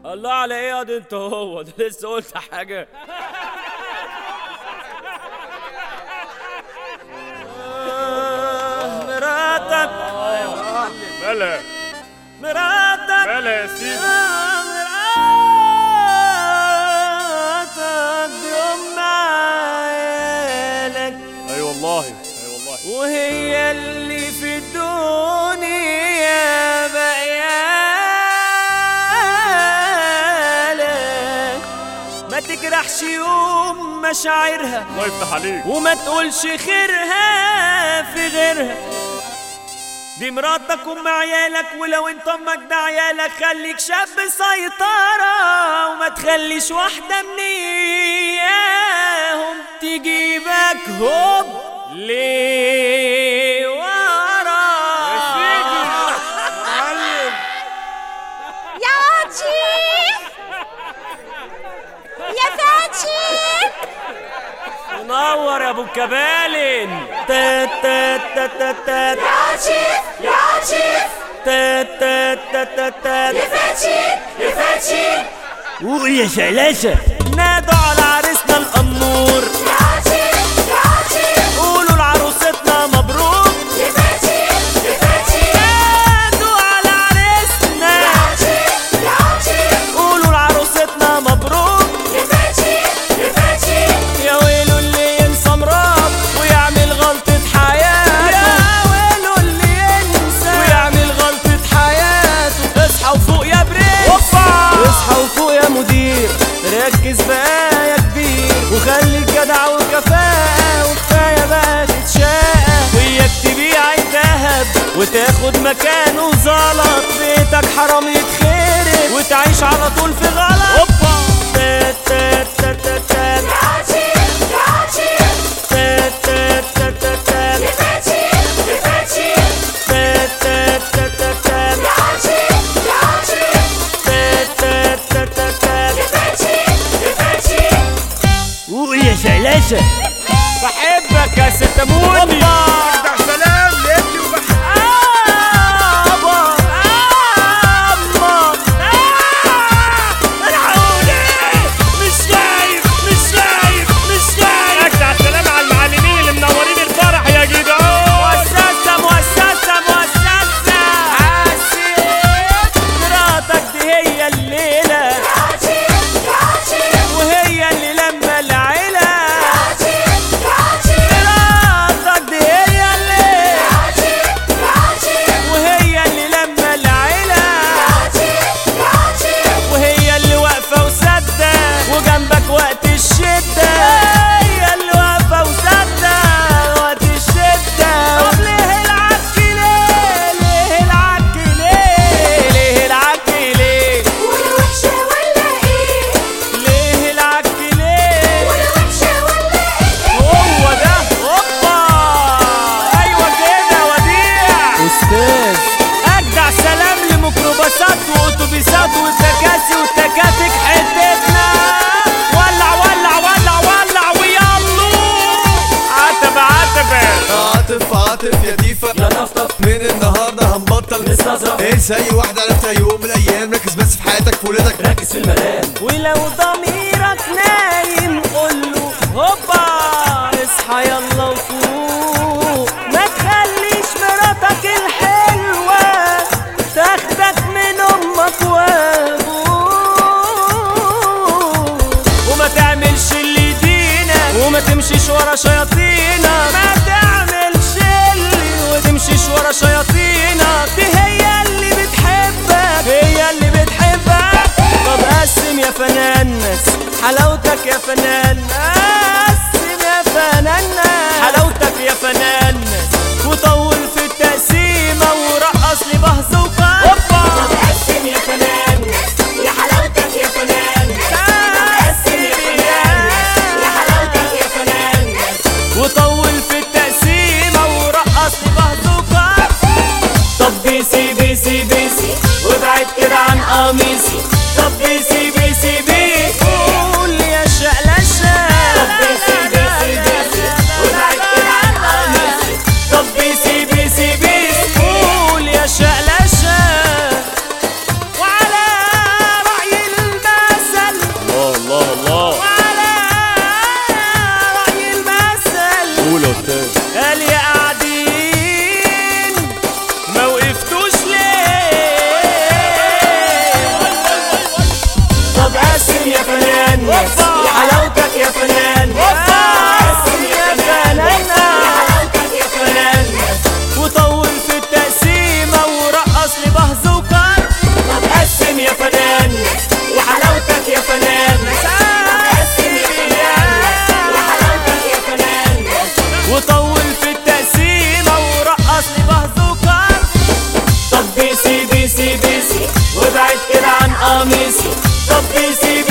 الله على ايه يا دي انت هو ده لسه قلت حاجه آه، مراتك مالها مراتك مالها يا سيدي آه، مراتك دي ام عيالك اي والله اي والله وهي اللي في الدنيا بقيالك ما تجرحش يوم مشاعرها الله يفتح عليك وما تقولش خيرها في غيرها دي مراتك ام عيالك ولو انت امك ده عيالك خليك شاب سيطرة وما تخليش واحدة من اياهم تجيبك هوب ليه ورا يا عطيف يا فاتن منور يا ابو الكبالن تا تا تا تا تا يا عطيف يا عطيف تا تا تا تا تا يا فاتن يا فاتن قول يا شلاشة نادوا على عريسنا الأمور يا عطيف يا عطيف قولوا لعروستنا مبروك يا فاتن يا فاتن نادوا على عريسنا يا عطيف يا عطيف قولوا لعروستنا مبروك يا فاتن يا فاتن يا ويلو اللي ينسى مراد ويعمل غلطة حياته يا ويلو اللي ينسى ويعمل غلطة حياته اصحى وفوق يا بريس اصحى وفوق يا مدير ركز بقى يا كبير وخليك جدع وكفاءة وكفاية بقى تتشاقى وياك تبيع الذهب وتاخد مكانه زلط بيتك حرام يتخرب وتعيش على طول في غلط اوبا تا تا تا تا تا يا عطيف يا عطيف تا تا تا تا تا يا فاتن يا فاتن تا تا تا تا تا يا عطيف يا عطيف تا تا تا تا تا يا فاتن يا فاتن قول يا شلاشة بحبك يا ست موني اجدع سلام لابني وبحبك آبا آما الحقوني مش شايف مش شايف مش شايف اجدع سلام على المعلمين اللي منورين الفرح يا جدعان مؤسسة مؤسسة مؤسسة حسيت مراتك دي هي الليلة يا عطيف يا عطيف وهي اللي لما العيلة يا عطيف يا عطيف مراتك دي هي اللي يا عطيف يا عطيف وهي اللي لما العيلة يا عطيف يا عطيف وهي اللي واقفة وسادة وجنبك وقت الشدة هي اللي واقفة وسادة وقت الشدة طب ليه العك ليه ليه العك ليه ليه العك ليه ولا وحشة ولا ايه ليه العك ليه ولا وحشة ولا ايه هو ده هوبا ايوه كده وديع استاذ اجدع سلام لميكروباصات واتوبيسات والتكاسي والتكاتك حتتنا ولع ولع ولع ولع ويلا عتب عتب عاطف عاطف يا ديفا يا طفطف من النهارده هنبطل نستظرف. انسى اي واحدة عرفتها يوم من الايام ركز بس في حياتك في ولادك ركز في المنام ولو ضميرك نايم قوله هوبا اصحى يلا وفوق ما تخليش مراتك الحلوة تاخدك من امك وابوك وما تعملش اللي يدينك وما تمشيش ورا شياطينك ما تعملش اللي وتمشيش ورا شياطينك دي هي اللي بتحبك هي اللي بتحبك طب قسم يا فنانس حلاوتك يا فنان قسم يا فنان حلاوتك يا فنان وطول في التقسيمة ورقص لي بهز وقام هوبا قسم يا فنان يا حلاوتك يا فنان قسم يا فنان يا حلاوتك يا فنان وطول في التقسيمة ورقص لي بهزوكا طب بيسي بيسي بيسي وابعد كده عن قميصي طب بيسي بيسي بيسي قول يا شقلشة طب بيسي بيسي بيسي وابعد كده عن قميصي طب بيسي بيسي بيسي قول يا شقلشة وعلى رأي فنان أوبا. يا حلاوتك يا فنان قسم يا فنان حلاوتك يا فنان وطول في التقسيمة ورقص لي بهز وكار طب قسم يا فنان وحلاوتك يا فنان قسم يا فنان وحلاوتك يا فنان وطول في التقسيمة ورقص لي بهز وكار طب بيسي بيسي بيسي وابعد كده عن قميصي طب بيسي